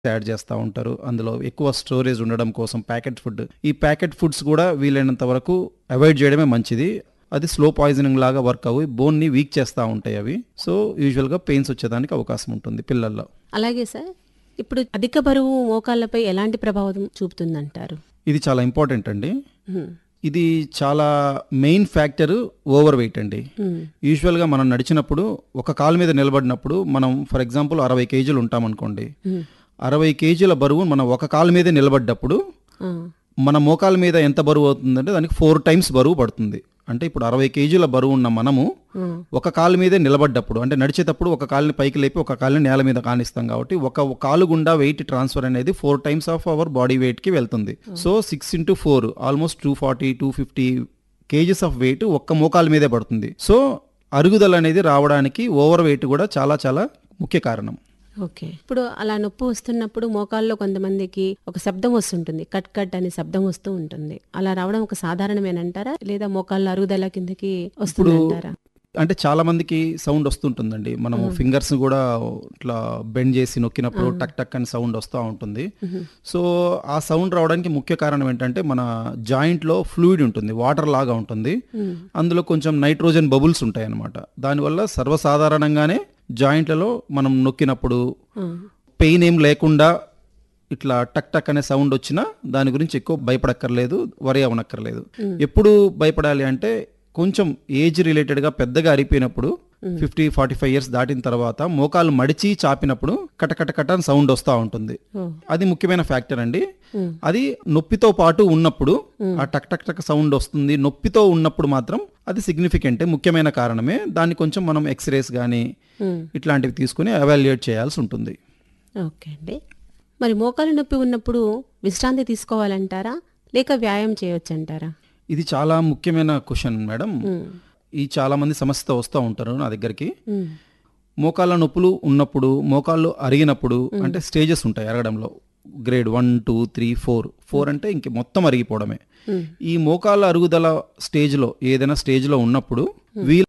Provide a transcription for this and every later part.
Add చేస్తూ ఉంటారు అందులో ఎక్కువ స్టోరేజ్ ఉండడం కోసం ప్యాకెట్ ఫుడ్ ఈ ప్యాకెట్ ఫుడ్స్ కూడా వీలైనంత వరకు అవాయిడ్ చేయడమే మంచిది అది స్లో పాయిజనింగ్ లాగా వర్క్ అవి బోన్ని వీక్ చేస్తూ ఉంటాయి అవి సో యూజువల్గా పెయిన్స్ వచ్చేదానికి అవకాశం ఉంటుంది పిల్లల్లో అలాగే సార్ ఇప్పుడు అధిక బరువు మోకాళ్ళపై ఎలాంటి ప్రభావం చూపుతుందంటారు ఇది చాలా ఇంపార్టెంట్ అండి హ్మ్. ఇది చాలా మెయిన్ ఫ్యాక్టర్ ఓవర్ వెయిట్ అండి హ్మ్. యూజువల్గా మనం నడిచినప్పుడు ఒక కాలు మీద నిలబడినప్పుడు మనం ఫర్ ఎగ్జాంపుల్ అరవై కేజీలు ఉంటాం అనుకోండి హ్మ్. అరవై కేజీల బరువు మనం ఒక కాలు మీదే నిలబడ్డప్పుడు ఆ. మన మోకాల మీద ఎంత బరువు అవుతుందంటే దానికి ఫోర్ టైమ్స్ బరువు పడుతుంది అంటే ఇప్పుడు అరవై కేజీల బరువు ఉన్న మనము ఆ. ఒక కాలు మీదే నిలబడ్డప్పుడు అంటే నడిచేటప్పుడు ఒక కాలుని పైకి లేపి ఒక కాలుని నేల మీద కానిస్తాం కాబట్టి ఒక కాలు గుండా వెయిట్ ట్రాన్స్ఫర్ అనేది four times of our body వెయిట్కి వెళ్తుంది so six into four almost two forty two fifty kgs of weight ఒక్క మోకాలు మీదే పడుతుంది సో అరుగుదల అనేది రావడానికి ఓవర్ వెయిట్ కూడా చాలా చాలా ముఖ్య కారణం ఓకే ఇప్పుడు అలా నొప్పి వస్తున్నప్పుడు మోకాల్లో కొంతమందికి ఒక శబ్దం వస్తుంటుంది కట్ కట్ అనే శబ్దం వస్తూ ఉంటుంది అలా రావడం ఒక సాధారణమేనంటారా లేదా మోకాళ్ళ అరుగుదల కిందకి వస్తుందంటారా అంటే చాలా మందికి సౌండ్ వస్తుంటుందండి మనము ఫింగర్స్ కూడా ఇట్లా బెండ్ చేసి నొక్కినప్పుడు టక్ టక్ అని సౌండ్ వస్తూ ఉంటుంది సో ఆ సౌండ్ రావడానికి ముఖ్య కారణం ఏంటంటే మన జాయింట్ లో ఫ్లూయిడ్ ఉంటుంది వాటర్ లాగా ఉంటుంది అందులో కొంచెం నైట్రోజన్ బబుల్స్ ఉంటాయి అన్నమాట దానివల్ల సర్వసాధారణంగానే జాయింట్లలో మనం నొక్కినప్పుడు ఆ. పెయిన్ ఏం లేకుండా ఇట్లా టక్ టక్ అనే సౌండ్ వచ్చినా దాని గురించి ఎక్కువ భయపడక్కర్లేదు వరి అవనక్కర్లేదు ఎప్పుడు భయపడాలి అంటే కొంచెం ఏజ్ రిలేటెడ్గా పెద్దగా అరిపోయినప్పుడు ఫిఫ్టీ ఫార్టీ ఫైవ్ ఇయర్స్ దాటిన తర్వాత మోకాలు మడిచి చాపినప్పుడు కటకట కట అని సౌండ్ వస్తూ ఉంటుంది ఓ. అది ముఖ్యమైన ఫ్యాక్టర్ అండి అది నొప్పితో పాటు ఉన్నప్పుడు ఆ టక్ టక్ టక్ సౌండ్ వస్తుంది నొప్పితో ఉన్నప్పుడు మాత్రం అది సిగ్నిఫికెంటే ముఖ్యమైన కారణమే దాన్ని కొంచెం మనం ఎక్స్రేస్ కానీ హ్మ్. ఇట్లాంటివి తీసుకుని అవాల్యుయేట్ చేయాల్సి ఉంటుంది ఓకే అండి మరి మోకాలు నొప్పి ఉన్నప్పుడు విశ్రాంతి తీసుకోవాలంటారా లేక వ్యాయామం చేయొచ్చంటారా ఇది చాలా ముఖ్యమైన క్వశ్చన్ మేడం హ్మ్. ఈ చాలా మంది సమస్యతో వస్తూ ఉంటారు నా దగ్గరికి హ్మ్. మోకాళ్ళ నొప్పులు ఉన్నప్పుడు మోకాళ్ళు అరిగినప్పుడు అంటే స్టేజెస్ ఉంటాయి అరగడంలో grade one two three four four అంటే ఇంక మొత్తం అరిగిపోవడమే హ్మ్. ఈ మోకాళ్ళ అరుగుదల స్టేజ్లో ఏదైనా స్టేజ్లో ఉన్నప్పుడు వీల్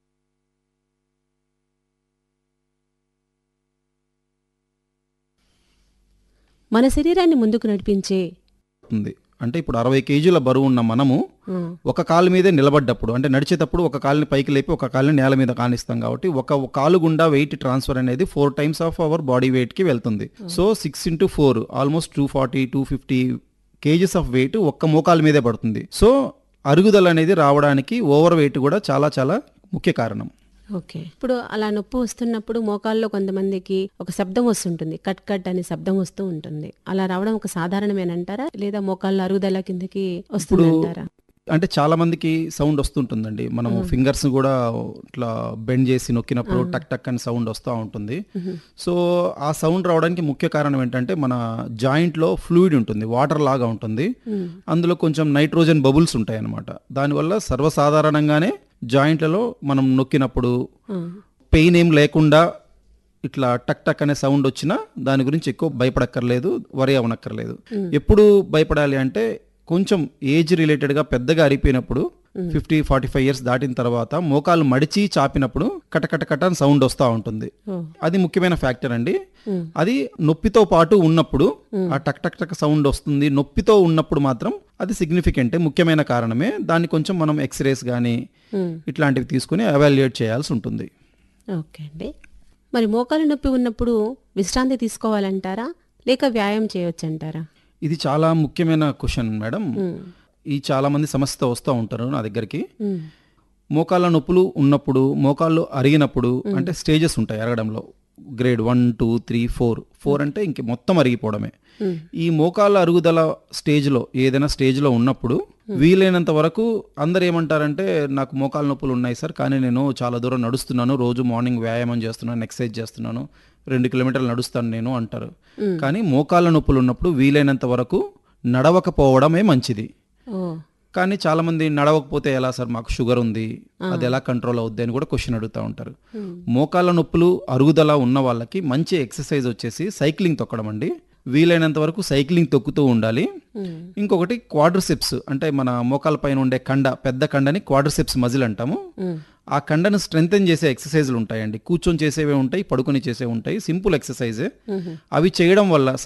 మన శరీరాన్ని ముందుకు నడిపించే ఉంది అంటే ఇప్పుడు అరవై కేజీల బరువు ఉన్న మనము ఆ, ఒక కాలు మీదే నిలబడ్డప్పుడు అంటే నడిచేటప్పుడు ఒక కాలుని పైకి లేపి ఒక కాలుని నేల మీద కానిస్తాం కాబట్టి ఒక కాలు గుండా వెయిట్ ట్రాన్స్ఫర్ అనేది four times of our body వెయిట్కి వెళ్తుంది so six into four almost two forty two fifty kgs of weight ఒక్క మోకాలు మీదే పడుతుంది సో అరుగుదల అనేది రావడానికి ఓవర్ వెయిట్ కూడా చాలా చాలా ముఖ్య కారణం ఓకే ఇప్పుడు అలా నొప్పి వస్తున్నప్పుడు మోకాల్లో కొంతమందికి ఒక శబ్దం వస్తుంటుంది కట్ కట్ అనే శబ్దం వస్తూ ఉంటుంది అలా రావడం ఒక సాధారణమేనంటారా లేదా మోకాళ్ళ అరుగుదల కిందకి వస్తుందంటారా అంటే చాలా మందికి సౌండ్ వస్తుంటుందండి మనము ఫింగర్స్ కూడా ఇట్లా బెండ్ చేసి నొక్కినప్పుడు టక్ టక్ అని సౌండ్ వస్తూ ఉంటుంది సో ఆ సౌండ్ రావడానికి ముఖ్య కారణం ఏంటంటే మన జాయింట్ లో ఫ్లూయిడ్ ఉంటుంది వాటర్ లాగా ఉంటుంది అందులో కొంచెం నైట్రోజన్ బబుల్స్ ఉంటాయి అన్నమాట దానివల్ల సర్వసాధారణంగానే జాయింట్లలో మనం నొక్కినప్పుడు ఆ. పెయిన్ ఏం లేకుండా ఇట్లా టక్ టక్ అనే సౌండ్ వచ్చినా దాని గురించి ఎక్కువ భయపడక్కర్లేదు వరి అవనక్కర్లేదు ఎప్పుడు భయపడాలి అంటే కొంచెం ఏజ్ రిలేటెడ్గా పెద్దగా అరిపోయినప్పుడు ఫిఫ్టీ ఫార్టీ ఫైవ్ ఇయర్స్ దాటిన తర్వాత మోకాలు మడిచి చాపినప్పుడు కటకట కట అని సౌండ్ వస్తూ ఉంటుంది ఓ. అది ముఖ్యమైన ఫ్యాక్టర్ అండి అది నొప్పితో పాటు ఉన్నప్పుడు ఆ టక్ టక్ టక్ సౌండ్ వస్తుంది నొప్పితో ఉన్నప్పుడు మాత్రం అది సిగ్నిఫికెంటే ముఖ్యమైన కారణమే దాన్ని కొంచెం మనం ఎక్స్రేస్ కానీ హ్మ్. ఇట్లాంటివి తీసుకుని అవాల్యుయేట్ చేయాల్సి ఉంటుంది ఓకే అండి మరి మోకాలు నొప్పి ఉన్నప్పుడు విశ్రాంతి తీసుకోవాలంటారా లేక వ్యాయామం చేయొచ్చంటారా ఇది చాలా ముఖ్యమైన క్వశ్చన్ మేడం హ్మ్. ఈ చాలా మంది సమస్యతో వస్తూ ఉంటారు నా దగ్గరికి హ్మ్. మోకాళ్ళ నొప్పులు ఉన్నప్పుడు మోకాళ్ళు అరిగినప్పుడు అంటే స్టేజెస్ ఉంటాయి అరగడంలో grade one two three four four అంటే ఇంక మొత్తం అరిగిపోవడమే హ్మ్. ఈ మోకాళ్ళ అరుగుదల స్టేజ్లో ఏదైనా స్టేజ్లో ఉన్నప్పుడు వీలైనంత వరకు అందరు ఏమంటారంటే నాకు మోకాళ్ళ నొప్పులు ఉన్నాయి సార్ కానీ నేను చాలా దూరం నడుస్తున్నాను రోజు మార్నింగ్ వ్యాయామం చేస్తున్నాను ఎక్సర్సైజ్ చేస్తున్నాను రెండు కిలోమీటర్లు నడుస్తాను నేను అంటారు కానీ మోకాళ్ళ నొప్పులు ఉన్నప్పుడు వీలైనంత వరకు నడవకపోవడమే మంచిది ఓ కానీ చాలా మంది నడవకపోతే ఎలా సార్ మాకు షుగర్ ఉంది అది ఎలా కంట్రోల్ అవుద్ది అని కూడా క్వశ్చన్ అడుగుతూ ఉంటారు మోకాళ్ళ నొప్పులు అరుగుదల ఉన్న వాళ్ళకి మంచి ఎక్సర్సైజ్ వచ్చేసి సైక్లింగ్ తొక్కడం అండి వీలైనంత వరకు సైక్లింగ్ తొక్కుతూ ఉండాలి హ్మ్. ఇంకొకటి క్వాడ్రిసెప్స్ అంటే మన మోకాల పైన ఉండే కండ పెద్ద కండని క్వాడ్రిసెప్స్ మజిల్ అంటాము హ్మ్. ఆ కండను స్ట్రెంగ్తెన్ చేసే ఎక్సర్సైజ్లు ఉంటాయండి కూర్చొని చేసేవే ఉంటాయి పడుకొని చేసేవి ఉంటాయి సింపుల్ ఎక్సర్సైజే అవి చేయడం వల్ల